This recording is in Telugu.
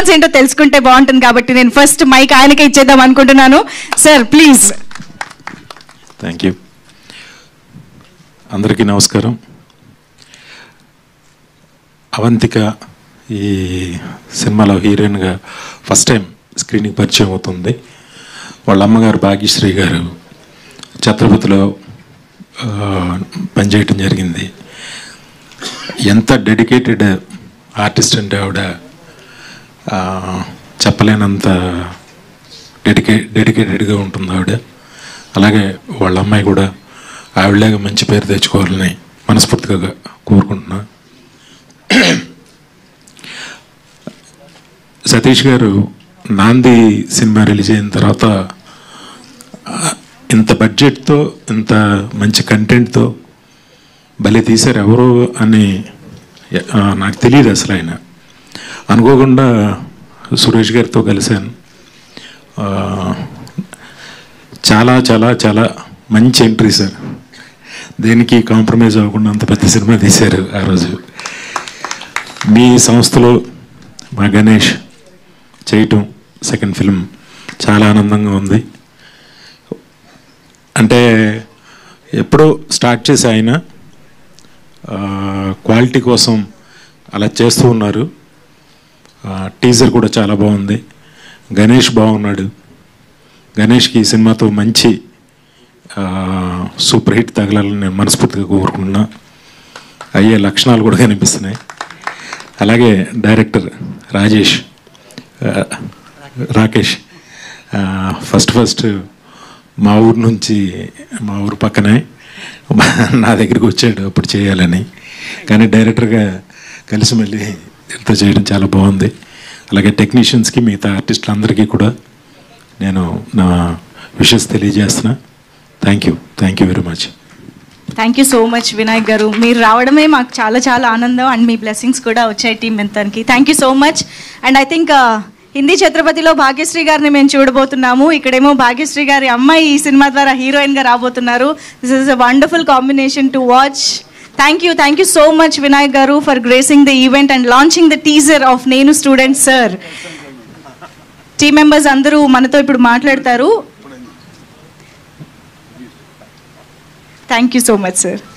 రెస్పాన్స్ ఏంటో తెలుసుకుంటే బాగుంటుంది కాబట్టి నేను ఫస్ట్ మైక్ ఆయనకే ఇచ్చేద్దాం అనుకుంటున్నాను సార్ ప్లీజ్ థ్యాంక్ యూ అందరికీ నమస్కారం అవంతిక ఈ సినిమాలో హీరోయిన్గా ఫస్ట్ టైం స్క్రీన్కి పరిచయం అవుతుంది వాళ్ళ అమ్మగారు భాగ్యశ్రీ గారు ఛత్రపతిలో ఆ, పనిచేయటం జరిగింది ఎంత డెడికేటెడ్ ఆర్టిస్ట్ అంటే ఆవిడ ఆ, చెప్పలేనంత డెడికే డెడికేటెడ్గా ఉంటుంది ఆవిడ అలాగే వాళ్ళ అమ్మాయి కూడా ఆవిడలాగా మంచి పేరు తెచ్చుకోవాలని మనస్ఫూర్తిగా కోరుకుంటున్నా సతీష్ గారు నాంది సినిమా రిలీజ్ అయిన తర్వాత ఆ, ఇంత బడ్జెట్తో ఇంత మంచి కంటెంట్తో భలే తీశారు ఎవరు అని ఆ, నాకు తెలియదు అసలు ఆయన అనుకోకుండా సురేష్ గారితో కలిశాను ఆ, చాలా చాలా చాలా మంచి ఎంట్రీ సార్ దేనికి కాంప్రమైజ్ అవ్వకుండా అంత పెద్ద సినిమా తీశారు ఆ రోజు మీ సంస్థలో మా గణేష్ చేయటం సెకండ్ ఫిల్మ్ చాలా ఆనందంగా ఉంది అంటే ఎప్పుడో స్టార్ట్ చేసి ఆయన ఆ, క్వాలిటీ కోసం అలా చేస్తూ ఉన్నారు ఆ, టీజర్ కూడా చాలా బాగుంది గణేష్ బాగున్నాడు గణేష్కి ఈ సినిమాతో మంచి ఆ, సూపర్ హిట్ తగలాలని నేను మనస్ఫూర్తిగా కోరుకుంటున్నా అయ్యే లక్షణాలు కూడా కనిపిస్తున్నాయి అలాగే డైరెక్టర్ రాజేష్ ఆ, రాకేష్ ఆ, ఫస్ట్ ఫస్ట్ మా ఊరు నుంచి మా ఊరు పక్కనే నా దగ్గరికి వచ్చాడు అప్పుడు చేయాలని కానీ డైరెక్టర్గా కలిసి మళ్ళీ ఎంతో చేయడం చాలా బాగుంది అలాగే టెక్నీషియన్స్కి మిగతా ఆర్టిస్టులందరికీ కూడా నేను నా విషెస్ తెలియజేస్తున్నా thank you thank you very much thank you so much Vinayak garu మీరు రావడమే మాకు చాలా చాలా ఆనందం అండ్ మీ బ్లెస్సింగ్స్ కూడా వచ్చాయి టీం ఎంతనికి thank you so much and I think Hindi ఛత్రపతిలో భాగ్యశ్రీ గారిని మేము చూడబోతున్నాము ఇక్కడేమో భాగ్యశ్రీ గారి అమ్మాయి ఈ సినిమా ద్వారా హీరోయిన్గా రాబోతున్నారు this is a wonderful combination to watch thank you thank you so much Vinayak garu for gracing the event and launching the teaser of నేను స్టూడెంట్ సార్ టీం మెంబర్స్ అందరూ మనతో ఇప్పుడు మాట్లాడతారు thank you so much sir